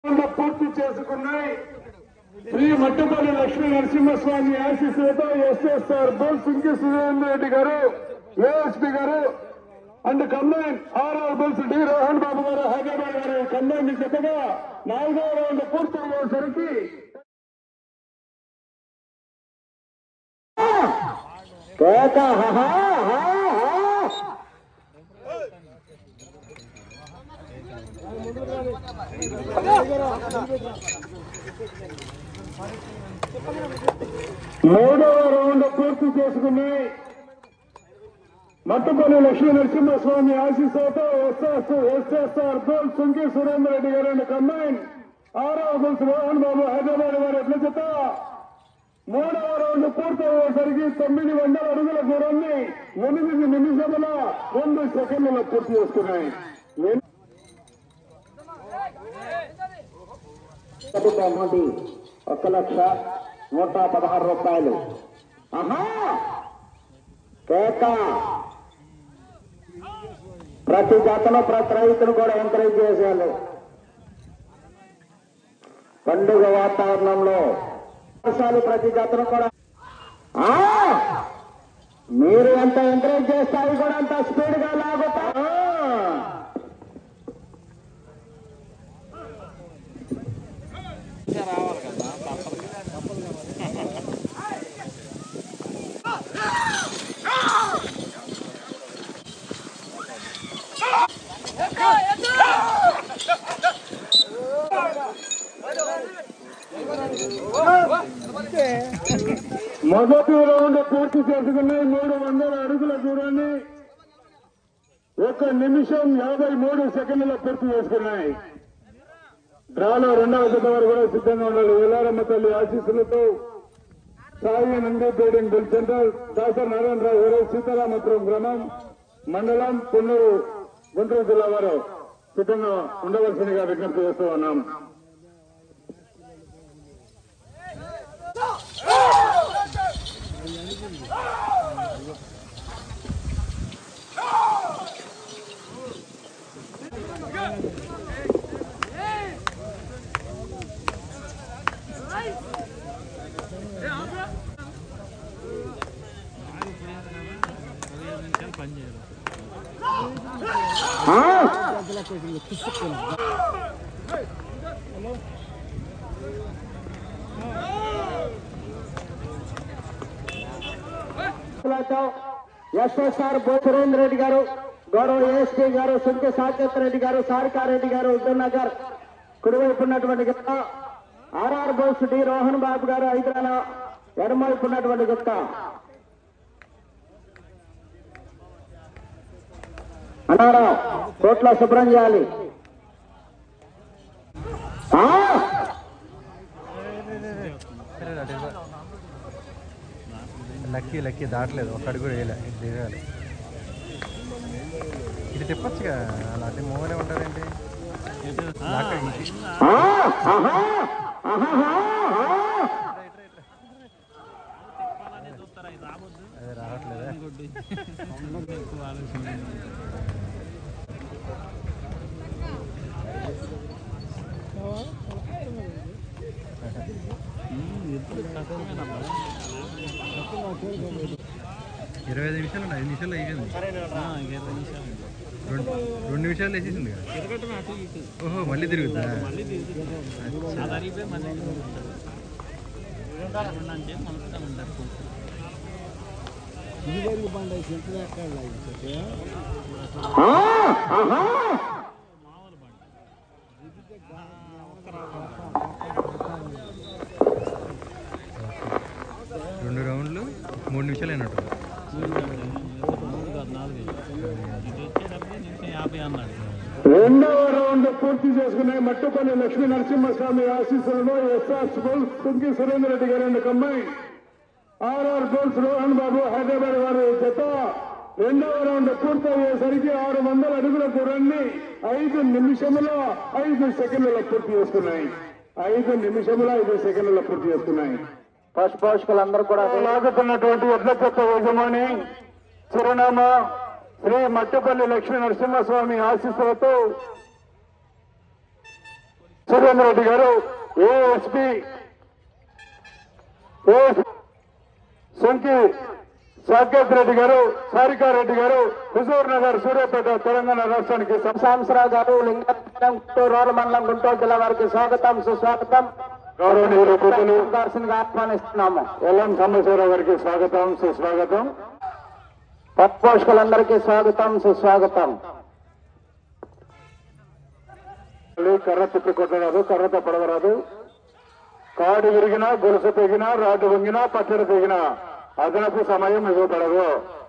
Round పూర్తి చేసుకున్నాయి శ్రీ మట్టుపల్లి లక్ష్మీ నరసింహస్వామి ఆశీస్సులతో ఎస్ఎస్ఆర్ బోల్ సింగి సురేంద్ర రెడ్డి గారు ఏఎస్పీ గారు అండ్ కంబైన్ ఆర్ఆర్ బుల్స్ డి రోహన్ బాబు గారు హైదరాబాద్ గారు కంబైన్ చెప్పగా నాలుగో రౌండ్ పూర్తి అయ్యేసరికి కేక హా హా హా హా మూడవ రౌండ్ పూర్తి చేసుకున్నాయి మట్టుపల్లి లక్ష్మీ నరసింహస్వామి ఆశీస్సులతో ఎస్ఎస్ ఎస్ఎస్ఆర్ బోల్ సుంకి సురేందర్ రెడ్డి గారు అండ్ కంబైన్ ఆరవ బుల్స్ రోహన్ బాబు హైదరాబాద్ వారి ఎట్ల చేత మూడవ రౌండ్ పూర్తయ్యేసరికి తొమ్మిది వందల అడుగుల దూరాన్ని ఎనిమిది నిమిషముల రెండు సెకండ్లలో పూర్తి చేసుకున్నాయి ఎన్- మొదటి బహుమతి ఒక లక్ష నూట పదహారు రూపాయలు ఆహా కేక ప్రతి జాతలో ప్రతి రైతును కూడా ఎంకరేజ్ చేసేయాలి పండుగ వాతావరణంలో వర్షాలు ప్రతి జాతను కూడా ఆ! మీరు ఎంత ఎంకరేజ్ చేస్తే అవి కూడా అంత స్పీడ్ గా లాగుతా మొదటి రౌండ్ పూర్తి చేసుకున్నాయి మూడు వందల అడుగుల దూరాన్ని ఒక నిమిషం యాభై మూడు సెకండ్ల పూర్తి చేసుకున్నాయి డ్రాలో రెండవ జత వారు కూడా సిద్ధంగా ఉండాలి ఎల్లారమ్మ తల్లి ఆశీస్సులతో సాయి నంది బిల్డింగ్ బిల్ సెంటర్ దాసర్ నారాయణరావు గారు సీతారామపురం గ్రామం మండలం పున్నూరు గుంటూరు జిల్లా వారు సిద్ధంగా ఉండవలసిందిగా విజ్ఞప్తి చేస్తూ ఉన్నాం ఎస్ఎస్ఆర్ సురేంద్ర రెడ్డి గారు గౌరవ ఏఎస్పీ గారు సుంకి సాకేత్ రెడ్డి గారు సారికారెడ్డి గారు ఉద్దనగర్ కుడివైపు ఉన్నటువంటి గుత్త ఆర్ఆర్ బోస్ డి రోహన్ బాబు గారు హైదరాబాద్ ఎడమవైపు ఉన్నటువంటి గుత్త అన్నారా కోట్ల శుభ్రం చేయాలి ఆ! లక్కీ లక్కీ దాటలేదు ఒక్కడి కూడా వేయలే ఇది దిగాలి ఇది తిప్పచ్చుగా అలాంటి మూవనే ఉంటారేంటి లాక్క ఇంటి- ఆ! ఆహా! ఆహాహా! ఆ! అదే రావట్లేదా ఇరవై ఐదు నిమిషాలు ఉన్నాయి. ఐదు నిమిషాలు అయిపోయింది రెండు రెండు నిమిషాలు వేసేసింది కదా ఓహో మళ్ళీ తిరుగుతా ఆ! ఆహా! రెండు రౌండ్లు మూడు నిమిషాలు అయినట్టు రెండవ రౌండ్ పూర్తి చేసుకున్నాయి మట్టుపల్లి లక్ష్మీ నరసింహస్వామి ఆశీస్సులను ఎస్ఆర్ గోల్స్ తుంగి సురేందర్ రెడ్డి గారి రెండు కమ్మాయి ఆర్ఆర్ గోల్స్ రోహన్ బాబు హైదరాబాద్ వారి జత రెండవ రౌండ్ పూర్తయ్యేసరికి ఆరు వందల అడుగుల దూరాన్ని ఐదు నిమిషముల ఐదు సెకండ్ల పూర్తి చేసుకున్నాయి ఐదు నిమిషముల ఐదు సెకండ్ల పూర్తి చేసుకున్నాయి పశు పోషకులందరూ కూడా లాగుతున్నటువంటి ఎడ్ల చెత్త యజమాని చిరునామా శ్రీ మట్టపల్లి లక్ష్మీ నరసింహస్వామి ఆశీస్సులతో సురేంద్ర రెడ్డి గారు ఏఎస్పి సొంకి సాకేత్ రెడ్డి గారు సారికారెడ్డి గారు హుజూర్ నగర్ సూర్యాపేట తెలంగాణ రాష్ట్రానికి సం- సాంసరావు గారు లింగం గుంటూరు రూరల్ మండలం గుంటూరు జిల్లా వారికి స్వాగతం సుస్వాగతం గౌరవనీయులు పెద్దలు కావాల్సిందిగా ఆహ్వానిస్తున్నాము ఎల్ఎం సాంబశివరావు గారికి స్వాగతం సుస్వాగతం పట్టుపోషకులందరికీ స్వాగతం సుస్వాగతం మళ్ళీ కర్ర తిప్పి కొట్టరాదు కర్రతో పడవరాదు కాడు విరిగినా గొలుసు తెగినా రాడ్డు వంగినా పచ్చడి తెగినా అదనపు సమయం ఇవ్వబడదు